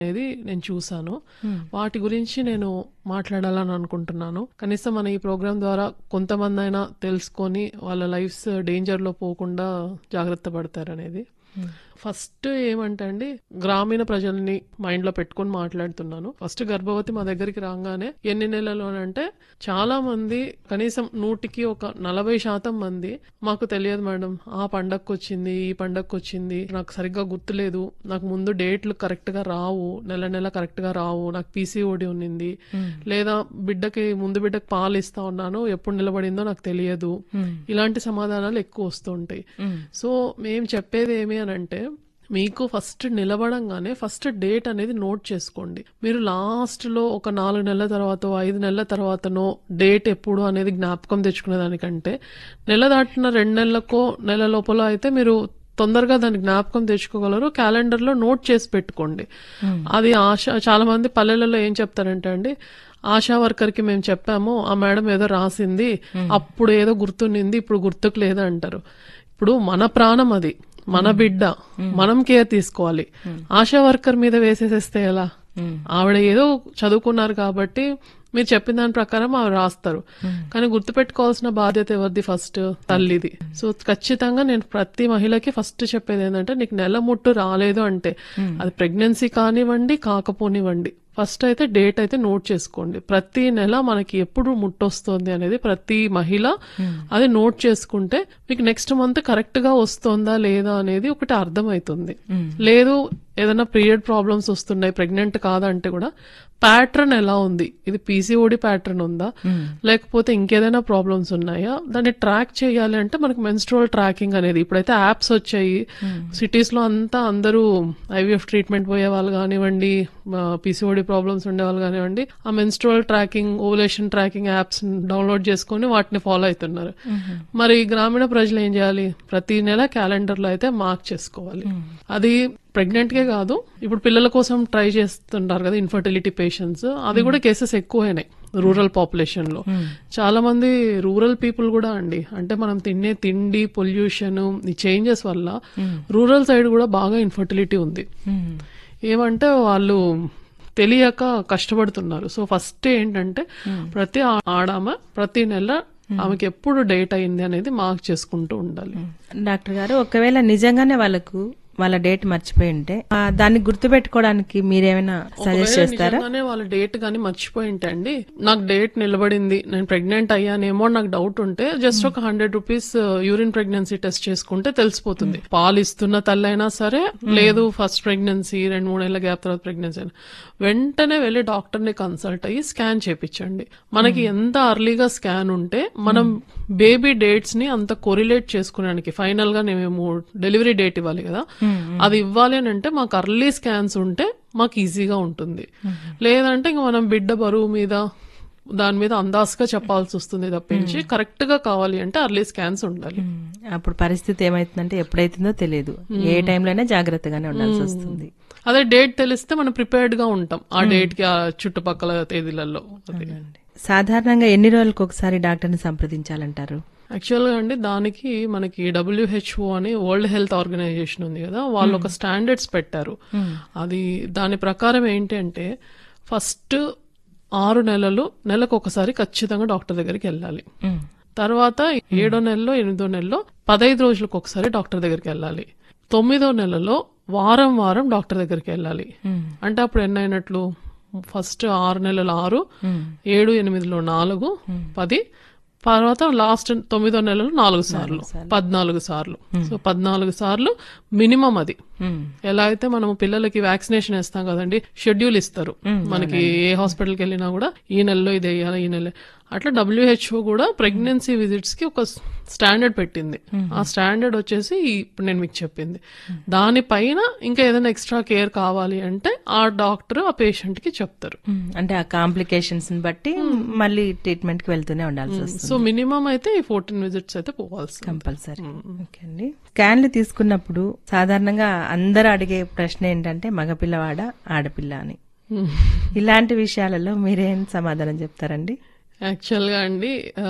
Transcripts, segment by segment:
అనేది నేను చూసాను వాటి గురించి నేను మాట్లాడాలని అనుకుంటున్నాను కనీసం మన ఈ ప్రోగ్రాం ద్వారా కొంతమంది అయినా తెలుసుకొని వాళ్ళ లైఫ్స్ డేంజర్ లో పోకుండా జాగ్రత్త పడతారనేది ఫస్ట్ ఏమంటే అండి గ్రామీణ ప్రజల్ని మైండ్ లో పెట్టుకొని మాట్లాడుతున్నాను ఫస్ట్ గర్భవతి మా దగ్గరికి రాగానే ఎన్ని నెలలు అని అంటే చాలా మంది కనీసం నూటికి ఒక నలభై శాతం మంది మాకు తెలియదు మేడం ఆ పండగకు వచ్చింది ఈ పండగకు వచ్చింది నాకు సరిగ్గా గుర్తులేదు నాకు ముందు డేట్లు కరెక్ట్ గా రావు నెల నెల కరెక్ట్ గా రావు నాకు పీసీఓడి ఉన్నింది లేదా బిడ్డకి ముందు బిడ్డకి పాలు ఇస్తా ఉన్నాను ఎప్పుడు నిలబడిందో నాకు తెలియదు ఇలాంటి సమాధానాలు ఎక్కువ వస్తుంటాయి సో మేము చెప్పేది ఏమి అని అంటే మీకు ఫస్ట్ నిలబడంగానే ఫస్ట్ డేట్ అనేది నోట్ చేసుకోండి మీరు లాస్ట్ లో ఒక నాలుగు నెలల తర్వాత ఐదు నెలల తర్వాతనో డేట్ ఎప్పుడు అనేది జ్ఞాపకం తెచ్చుకునే దానికంటే నెల దాటిన రెండు నెలలకో నెల లోపల అయితే మీరు తొందరగా దాన్ని జ్ఞాపకం తెచ్చుకోగలరు క్యాలెండర్ లో నోట్ చేసి పెట్టుకోండి అది ఆశ చాలా మంది పల్లెలలో ఏం చెప్తారంటే అండి ఆశా వర్కర్ కి మేము చెప్పాము ఆ మేడం ఏదో రాసింది అప్పుడు ఏదో గుర్తునింది ఇప్పుడు గుర్తుకు లేదు అంటారు ఇప్పుడు మన ప్రాణం అది మన బిడ్డ మనం కేర్ తీసుకోవాలి ఆశా వర్కర్ మీద వేసేసేస్తే ఎలా ఆవిడ ఏదో చదువుకున్నారు కాబట్టి మీరు చెప్పిన దాని ప్రకారం ఆవిడ రాస్తారు కానీ గుర్తుపెట్టుకోవాల్సిన బాధ్యత ఎవరిది ఫస్ట్ తల్లిది సో ఖచ్చితంగా నేను ప్రతి మహిళకి ఫస్ట్ చెప్పేది ఏంటంటే నీకు నెల ముట్టు రాలేదు అంటే అది ప్రెగ్నెన్సీ కానివ్వండి కాకపోనివ్వండి ఫస్ట్ అయితే డేట్ అయితే నోట్ చేసుకోండి ప్రతి నెల మనకి ఎప్పుడు ముట్టొస్తుంది అనేది ప్రతి మహిళ అది నోట్ చేసుకుంటే మీకు నెక్స్ట్ మంత్ కరెక్ట్ గా వస్తుందా లేదా అనేది ఒకటి అర్థమవుతుంది లేదు ఏదైనా పీరియడ్ ప్రాబ్లమ్స్ వస్తున్నాయి ప్రెగ్నెంట్ కాదంటే కూడా ప్యాటర్న్ ఎలా ఉంది ఇది పీసీఓడి ప్యాటర్న్ ఉందా లేకపోతే ఇంకేదైనా ప్రాబ్లమ్స్ ఉన్నాయా దాన్ని ట్రాక్ చేయాలి అంటే మనకి మెన్స్ట్రువల్ ట్రాకింగ్ అనేది ఇప్పుడైతే యాప్స్ వచ్చాయి సిటీస్ లో అంతా అందరూ ఐవీఎఫ్ ట్రీట్మెంట్ పోయే వాళ్ళు కానివ్వండి పీసీఓడి ప్రాబ్లమ్స్ ఉండే వాళ్ళు కానివ్వండి ఆ menstrual tracking ovulation tracking apps download చేసుకొని వాటిని ఫాలో అవుతున్నారు మరి గ్రామీణ ప్రజలు ఏం చేయాలి ప్రతి నెల క్యాలెండర్ లో అయితే మార్క్ చేసుకోవాలి అది ప్రెగ్నెంట్ గే కాదు ఇప్పుడు పిల్లల కోసం ట్రై చేస్తుంటారు కదా ఇన్ఫర్టిలిటీ పేషెంట్స్ అది కూడా కేసెస్ ఎక్కువైనాయి రూరల్ పాపులేషన్ లో చాలా మంది రూరల్ పీపుల్ కూడా అండి అంటే మనం తినే తిండి పొల్యూషన్ ఈ చేంజెస్ వల్ల రూరల్ సైడ్ కూడా బాగా ఇన్ఫర్టిలిటీ ఉంది ఏమంటే వాళ్ళు తెలియక కష్టపడుతున్నారు సో ఫస్ట్ ఏంటంటే ప్రతి ఆ- ఆడామ ప్రతి నెల ఆమెకి ఎప్పుడు డేట్ అయింది అనేది మార్క్ చేసుకుంటూ ఉండాలి డాక్టర్ గారు ఒకవేళ నిజంగానే వాళ్ళకు వాళ్ళ డేట్ మర్చిపోయి ఉంటే ఆ, దాన్ని గుర్తుపెట్టుకోవడానికి మీరేమైనా సజెస్ట్ ఒకవేళ చేస్తారా నిజంగానే వాళ్ళ డేట్ గానీ మర్చిపోయి ఉంటే అండి నాకు డేట్ నిలబడింది నేను ప్రెగ్నెంట్ అయ్యానేమో అని నాకు డౌట్ ఉంటే జస్ట్ ఒక hundred rupees urine pregnancy test చేసుకుంటే తెలిసిపోతుంది పాలు ఇస్తున్న తల్లి అయినా సరే లేదు ఫస్ట్ ప్రెగ్నెన్సీ రెండు మూడు నెలల గ్యాప్ తర్వాత ప్రెగ్నెన్సీ అయినా వెంటనే వెళ్ళి డాక్టర్ ని కన్సల్ట్ అయ్యి స్కాన్ చేపించండి మనకి ఎంత అర్లీగా స్కాన్ ఉంటే మనం బేబీ డేట్స్ ని అంత కొరిలేట్ చేసుకునేడానికి ఫైనల్ గా మేము డెలివరీ డేట్ ఇవ్వాలి కదా అది ఇవ్వాలి అని అంటే మాకు అర్లీ స్కాన్స్ ఉంటే మాకు ఈజీగా ఉంటుంది లేదంటే ఇంకా మనం బిడ్డ బరువు మీద దాని మీద అందాజుగా చెప్పాల్సి వస్తుంది తప్పించి కరెక్ట్ గా కావాలి అంటే అర్లీ స్కాన్స్ ఉండాలి ఉమ్, అప్పుడు పరిస్థితి ఏమైతుందంటే ఎప్పుడైతుందో తెలియదు ఏ టైంలోనే జాగ్రత్తగానే ఉండాల్సి వస్తుంది అదే డేట్ తెలిస్తే మనం ప్రిపేర్డ్ గా ఉంటాం ఆ డేట్ కి ఆ చుట్టుపక్కల తేదీలలో అది సాధారణంగా ఎన్ని రోజులకు ఒకసారి డాక్టర్ని సంప్రదించాలంటారు యాక్చువల్ గా అండి దానికి మనకి డబ్ల్యూహెచ్ఓ అని వరల్డ్ హెల్త్ ఆర్గనైజేషన్ ఉంది కదా వాళ్ళు ఒక స్టాండర్డ్స్ పెట్టారు అది దాని ప్రకారం ఏంటి అంటే ఫస్ట్ ఆరు నెలలు నెలకు ఒకసారి ఖచ్చితంగా డాక్టర్ దగ్గరికి వెళ్ళాలి ఉమ్, తర్వాత ఏడో నెలలో ఎనిమిదో నెలలో పదహైదు రోజులకు ఒకసారి డాక్టర్ దగ్గరికి వెళ్ళాలి తొమ్మిదో నెలలో వారం వారం డాక్టర్ దగ్గరికి వెళ్ళాలి ఉమ్, అంటే అప్పుడు ఎన్ని అయినట్లు ఫస్ట్ ఆరు నెలలు ఆరు ఉమ్, ఏడు ఎనిమిదిలో నాలుగు పది తర్వాత లాస్ట్ తొమ్మిదో నెలలు నాలుగు సార్లు పద్నాలుగు సార్లు సో పద్నాలుగు సార్లు మినిమం అది ఉమ్, ఎలా అయితే మనము పిల్లలకి వ్యాక్సినేషన్ వేస్తాం కదండి షెడ్యూల్ ఇస్తారు మనకి ఏ హాస్పిటల్కి వెళ్ళినా కూడా ఈ నెలలో ఇది వేయాలి ఈ నెల అట్లా డబ్ల్యూహెచ్ఓ కూడా ప్రెగ్నెన్సీ విజిట్స్ కి ఒక స్టాండర్డ్ పెట్టింది ఆ స్టాండర్డ్ వచ్చేసి ఇప్పుడు నేను మీకు చెప్పింది దానిపైన ఇంకా ఏదైనా ఎక్స్ట్రా కేర్ కావాలి అంటే ఆ డాక్టర్ ఆ పేషెంట్ కి చెప్తారు ఉమ్, అంటే ఆ కాంప్లికేషన్స్ బట్టి మళ్ళీ ట్రీట్మెంట్ కి వెళ్తూనే ఉండాల్సి వస్తుంది సో మినిమం అయితే ఈ ఫోర్టీన్ విజిట్స్ అయితే పోవాల్సి కంపల్సరీ ఓకే అండి స్కాన్లు తీసుకున్నప్పుడు సాధారణంగా అందరూ అడిగే ప్రశ్న ఏంటంటే మగపిల్లవాడ ఆడపిల్ల అని ఇలాంటి విషయాలలో మీరేం సమాధానం చెప్తారండి యాక్చువల్గా అండి ఆ,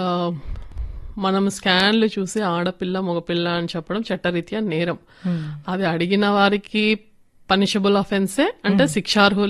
మనం స్కాన్లు చూసి ఆడపిల్ల మగపిల్ల అని చెప్పడం చట్టరీత్యా నేరం అది అడిగిన వారికి పనిషబుల్ అఫెన్సే అంటే శిక్షార్హులే